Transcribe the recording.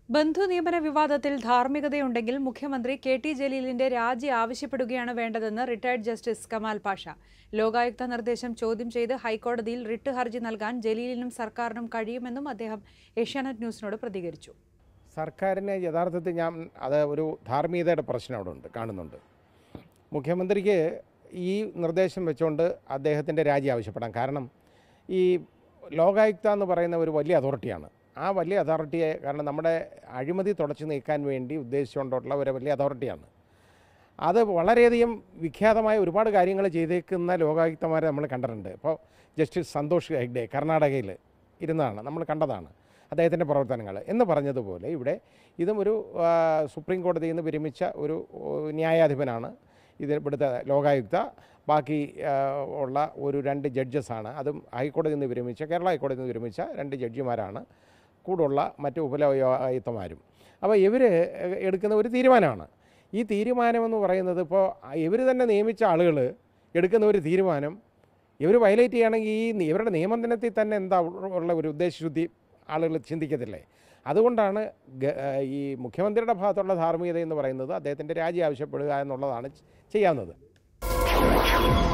ബന്ധു നിയമന വിവാദത്തിൽ ധാർമ്മികതയുണ്ടെങ്കിൽ മുഖ്യമന്ത്രി കെ ടി ജലീലിന്റെ രാജി ആവശ്യപ്പെടുകയാണ് വേണ്ടതെന്ന് റിട്ടയർഡ് ജസ്റ്റിസ് കമാൽ പാഷ ലോകായുക്ത നിർദ്ദേശം ചോദ്യം ചെയ്ത് ഹൈക്കോടതിയിൽ റിട്ട് ഹർജി നൽകാൻ ജലീലിനും സർക്കാരിനും കഴിയുമെന്നും അദ്ദേഹം ഏഷ്യാനെറ്റ് ന്യൂസിനോട് പ്രതികരിച്ചു സർക്കാരിന് യഥാർത്ഥത്തിൽ ഞാൻ അത് ഒരു ധാർമ്മികതയുടെ പ്രശ്നം അവിടെ ഉണ്ട് കാണുന്നുണ്ട് മുഖ്യമന്ത്രിക്ക് ഈ നിർദ്ദേശം വെച്ചുകൊണ്ട് അദ്ദേഹത്തിൻ്റെ രാജി ആവശ്യപ്പെടാം കാരണം ഈ ലോകായുക്ത എന്ന് പറയുന്ന ഒരു വലിയ അതോറിറ്റിയാണ് ആ വലിയ അതോറിറ്റിയെ കാരണം നമ്മുടെ അഴിമതി തുടച്ചു നീക്കാൻ വേണ്ടി ഉദ്ദേശിച്ചുകൊണ്ടുള്ള ഒരു വലിയ അതോറിറ്റിയാണ് അത് വളരെയധികം വിഖ്യാതമായ ഒരുപാട് കാര്യങ്ങൾ ചെയ്തേക്കുന്ന ലോകായുക്തമാരെ നമ്മൾ കണ്ടിട്ടുണ്ട് ഇപ്പോൾ ജസ്റ്റിസ് സന്തോഷ് ഹെഗ്ഡെ കർണാടകയിൽ ഇരുന്നതാണ് നമ്മൾ കണ്ടതാണ് അദ്ദേഹത്തിൻ്റെ പ്രവർത്തനങ്ങൾ എന്ന് പറഞ്ഞതുപോലെ ഇവിടെ ഇതും ഒരു ആ, സുപ്രീം കോടതിയിൽ നിന്ന് വിരമിച്ച ഒരു ഓ, ന്യായാധിപനാണ് ഇത് ഇവിടുത്തെ ലോകായുക്ത ബാക്കി ആ, ഉള്ള ഒരു രണ്ട് ജഡ്ജസാണ് അതും ഹൈക്കോടതിയിൽ നിന്ന് വിരമിച്ച കേരള ഹൈക്കോടതിയിൽ നിന്ന് വിരമിച്ച രണ്ട് ജഡ്ജിമാരാണ് കൂടുള്ള മറ്റ് ഉപലോകായുക്തമാരും അപ്പോൾ ഇവർ എടുക്കുന്ന ഒരു തീരുമാനമാണ് ഈ തീരുമാനമെന്ന് പറയുന്നത് ഇപ്പോൾ ഇവർ തന്നെ നിയമിച്ച ആളുകൾ എടുക്കുന്ന ഒരു തീരുമാനം ഇവർ വയലേറ്റ് ചെയ്യുകയാണെങ്കിൽ ഈ നി- ഇവരുടെ നിയമനത്തിൽ തന്നെ എന്താ ഉള്ള ഒരു ഉദ്ദേശശുദ്ധി ആളുകൾ ചിന്തിക്കത്തില്ലേ അതുകൊണ്ടാണ് ഗ- ഈ മുഖ്യമന്ത്രിയുടെ ഭാഗത്തുള്ള ധാർമ്മികത എന്ന് പറയുന്നത് അദ്ദേഹത്തിൻ്റെ രാജി ആവശ്യപ്പെടുക എന്നുള്ളതാണ് ചെയ്യാവുന്നത്